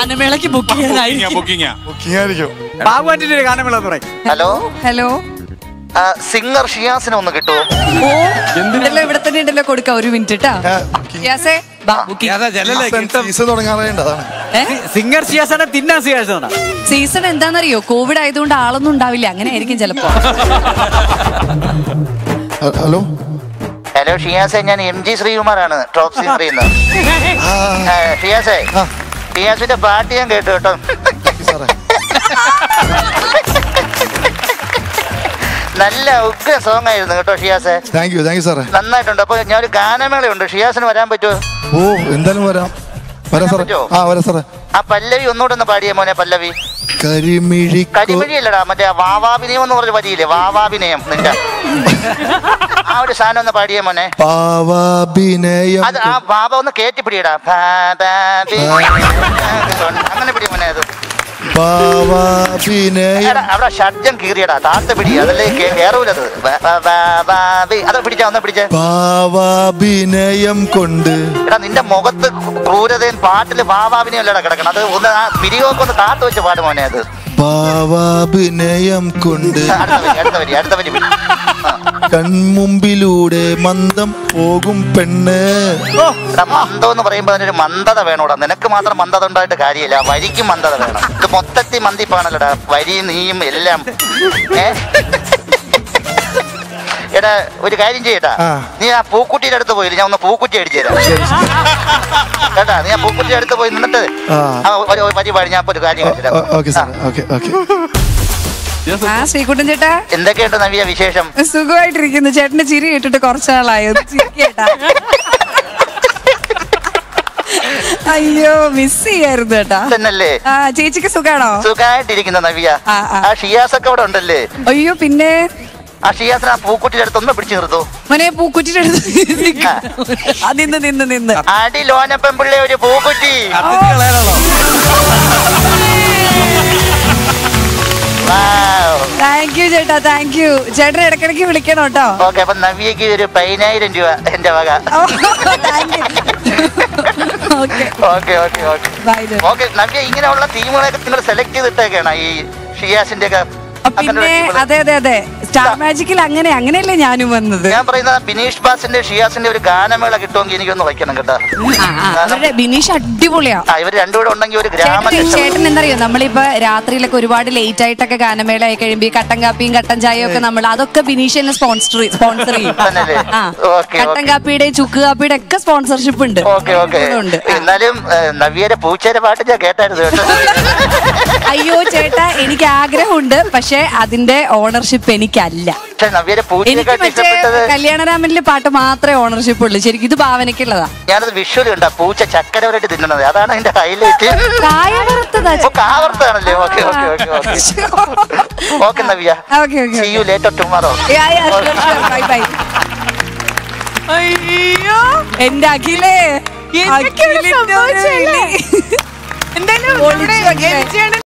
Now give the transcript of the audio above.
ഗാനമേളക്ക് book ചെയ്യാനായിരിക്കും booking booking ആയിരിക്കും ബാബുവാറ്റിന്റെ ഒരു ഗാനമേള എന്ന് പറയും ഹലോ ഹലോ ആ, സിംഗർ ഷിയാസിനെ ഒന്ന് കിട്ടുമോ ഓ ഉണ്ടല്ലോ ഇവിടെ തന്നെ ഉണ്ടല്ലോ കൊടുക്കാം ഒരു മിനിറ്റ് കേട്ടാ ആ, ബുക്കിംഗ് യാസേ ബാ ബുക്കിംഗ് അതാ ജനല സീസൺ തുടങ്ങാറായുണ്ട് അതാണ് സിംഗർ സിയാസാണ് തിന്നാ സിയാസാണ് സീസൺ എന്താണെന്നറിയോ കോവിഡ് ആയതുകൊണ്ട് ആളൊന്നും ഉണ്ടാവില്ല അങ്ങനെ ആയിരിക്കും ചിലപ്പോ ഹ- ഹലോ ഹലോ ഷിയാസെ ഞാൻ എം ജി ശ്രീകുമാറാണ് ടോപ്പ് സിംഗറിൽ നിന്ന് ആ ആ, ഷിയാസെ ആ. ഷിയാസിന്റെ പാട്ട് ഞാൻ കേട്ടു കേട്ടോ സാറേ നല്ല ഉഗ്ര സോങ് ആയിരുന്നു കേട്ടോ ഷിയാസെ താങ്ക് യു താങ്ക് യു സാറേ നന്നായിട്ടുണ്ട് അപ്പൊ ഞാൻ ഒരു ഗാനമേളയുണ്ട് ഷിയാസിന് വരാൻ പറ്റുമോ ഓ എന്തായാലും വരാം വരാം സാറേ പറ്റുമോ? ആ വരാം സാറേ ആ പല്ലവി ഒന്നുകൂടെ ഒന്ന് പാടിയ മോനെ പല്ലവി കരിമിഴി കരിമിഴിയല്ലടാ മറ്റേ വാവാഭിനയം എന്ന് പറഞ്ഞ വരിയില്ലേ വാവാഭിനയം നിന്റെ ആ ഒരു സാധനം ഒന്ന് പാടിയ മോനെ പാവാഭിനയം അത് ആ ബാബ ഒന്ന് കേറ്റി പിടിയടാ അങ്ങനെ പിടി മോനെ അത് പാവാഭിനയം എടാ, അവിടെ ഷഡ്ജം കീറിയടാ താത്ത പിടി അതല്ലേ കേ- കേറൂലത് ബ- ബ- ബ- ബ- ബി. അത് പിടിച്ചാ ഒന്ന് പിടിച്ചേ പാവാഭിനയം കൊണ്ട് എടാ നിന്റെ മുഖത്ത് ക്രൂരതയും പാട്ടില് ഭാവാഭിനയല്ലടാ കിടക്കണം അത് ഒന്ന് ആ പിരിയൊക്കെ ഒന്ന് കാത്തു വെച്ച് പാട് മോനെ അത് പാവാഭിനയം കൊണ്ട് അടുത്ത വരി അടുത്ത വരി അടുത്ത വരി പിടി. ആ. കൺമുമ്പിലൂടെ മന്ദം പോകും പെണ്ണ് എടാ മന്ദം എന്ന് പറയുമ്പോ അതിനൊരു മന്ദത വേണോടാ നിനക്ക് മാത്രം മന്ദത ഉണ്ടായിട്ട് കാര്യമില്ല വരിക്കും മന്ദത വേണം ഇത് മൊത്തത്തിൽ മന്ദിപ്പാണല്ലോടാ വരി നീയും എല്ലാം ഏ എടാ ഒരു കാര്യം ചെയ്യട്ടാ ആ. നീ ആ പൂക്കുട്ടിയുടെ അടുത്ത് പോയില്ല ഞാൻ ഒന്ന് പൂക്കുറ്റി അടിച്ചു തരാം കേട്ടാ നീ ആ പൂക്കുട്ടിയുടെ അടുത്ത് പോയി നിന്നിട്ട് ആ. ആ, ഒരു ഒരു വരി പാടി ഞാൻ ഇപ്പൊ ഒരു കാര്യം കാണിച്ചു തരാം. ഓക്കെ സാറേ ഓക്കെ ഓക്കെ ആ ശ്രീകുട്ടൻ ചേട്ടാ എന്തൊക്കെയുണ്ട് നവ്യ വിശേഷം സുഖമായിട്ടിരിക്കുന്നു ചേട്ടന്റെ ചിരി കേട്ടിട്ട് കുറച്ചാളായി ഒന്ന് ചിരിക്കേട്ടാ അയ്യോ മിസ് ചെയ്യായിരുന്നു ചേട്ടാ തന്നല്ലേ ആ ചേച്ചിക്ക് സുഖാണോ സുഖമായിട്ടിരിക്കുന്ന നവ്യ ആ, ആ. ആ ഷിയാസ് ഒക്കെ അവിടെ ഉണ്ടല്ലേ അയ്യോ പിന്നെ ആ ഷിയാസിനെ ആ പൂക്കുട്ടിയുടെ അടുത്ത് ഒന്ന് പിടിച്ചു നിർത്തൂ മോനെ പൂക്കുറ്റിയുടെ അടുത്ത് ആ നിന്ന് നിന്ന് നിന്ന് അടി ലോനപ്പൻ പിള്ളേ ഒരു പൂക്കുറ്റി താങ്ക് യു ചേട്ടാ താങ്ക് യു ചേട്ടൻ ഇടക്കിടക്ക് വിളിക്കണം കേട്ടോ ഓക്കെ അപ്പൊ നവ്യക്ക് ഒരു പതിനായിരം രൂപ എന്റെ വക okay okay okay okay bye okay Navya ഇങ്ങനെയുള്ള ടീമുകളൊക്കെ നിങ്ങൾ സെലക്ട് ചെയ്തിട്ടൊക്കെയാണ് ഈ ഷിയാസിന്റെ ഒക്കെ പിന്നെ അതെ അതെ അതെ സ്റ്റാർ മാജിക്കിൽ അങ്ങനെ അങ്ങനെയല്ലേ ഞാനും വന്നത് ഞാൻ പറയുന്ന ബിനീഷ് ബാസിന്റെ ഷിയാസിന്റെ ഒരു ഗാനമേള കിട്ടുമെങ്കിൽ എനിക്കൊന്ന് വയ്ക്കണം കേട്ടോ ആ, ആ, അവരുടെ ബിനീഷ് അടിപൊളിയാ ആ ഇവർ രണ്ടുകൂടെ ഉണ്ടെങ്കിൽ ഒരു ഗ്രാമ ചേട്ടൻ ചേട്ടൻ എന്തറിയോ നമ്മളിപ്പോ രാത്രിയിലൊക്കെ ഒരുപാട് ലേറ്റ് ആയിട്ടൊക്കെ ഗാനമേള ആയി കഴിയുമ്പോ ഈ കട്ടൻ കാപ്പിയും കട്ടൻ ചായയും ഒക്കെ നമ്മൾ അതൊക്കെ ബിനീഷ്യനെ സ്പോൺസർ സ്പോൺസർ ചെയ്യും തന്നെയല്ലേ? ആ ഓക്കേ, കട്ടൻ ഓക്കേ. കാപ്പിയുടെയും ചുക്ക് കാപ്പിയുടെ ഒക്കെ സ്പോൺസർഷിപ്പ് ഉണ്ട് ഓക്കെ ഓക്കെ ഉണ്ട് ആ. എന്നാലും ഏ, നവ്യയുടെ പൂച്ചയുടെ പാട്ട് ഞാൻ കേട്ടായിരുന്നു കേട്ടോ അയ്യോ ചേട്ടാ എനിക്ക് ആഗ്രഹമുണ്ട് പക്ഷെ അതിന്റെ ഓണർഷിപ്പ് എനിക്കല്ല പക്ഷെ നവ്യയുടെ എനിക്ക് പൂച്ചയെക്കാട്ടി മറ്റേ ഇഷ്ടപ്പെട്ടത് കല്യാണരാമനിലെ പാട്ട് മാത്രമേ ഓണർഷിപ്പ് ഉള്ളൂ ശരിക്കും ഇത് ഭാവനയ്ക്കുള്ളതാ ഞാനത് വിഷ്വൽ കണ്ട പൂച്ച ചക്കര വരട്ട് തിന്നണത് അതാണ് അതിന്റെ ഹൈലൈറ്റ് കായ വറുത്തതാ ഓ കാവർത്താണല്ലേ okay okay okay okay okay Navya okay okay see you later tomorrow bye bye അയ്യോ എന്റെ അഖിലേ എന്തൊക്കെയാണ് അഖിലിന്റെ ഒരു സംഭവിച്ചല്ലേ? വിളി. എന്തായാലും ഒളിച്ചു നമ്മുടെ വെക്കേ. എം ജി അണ്ണൻ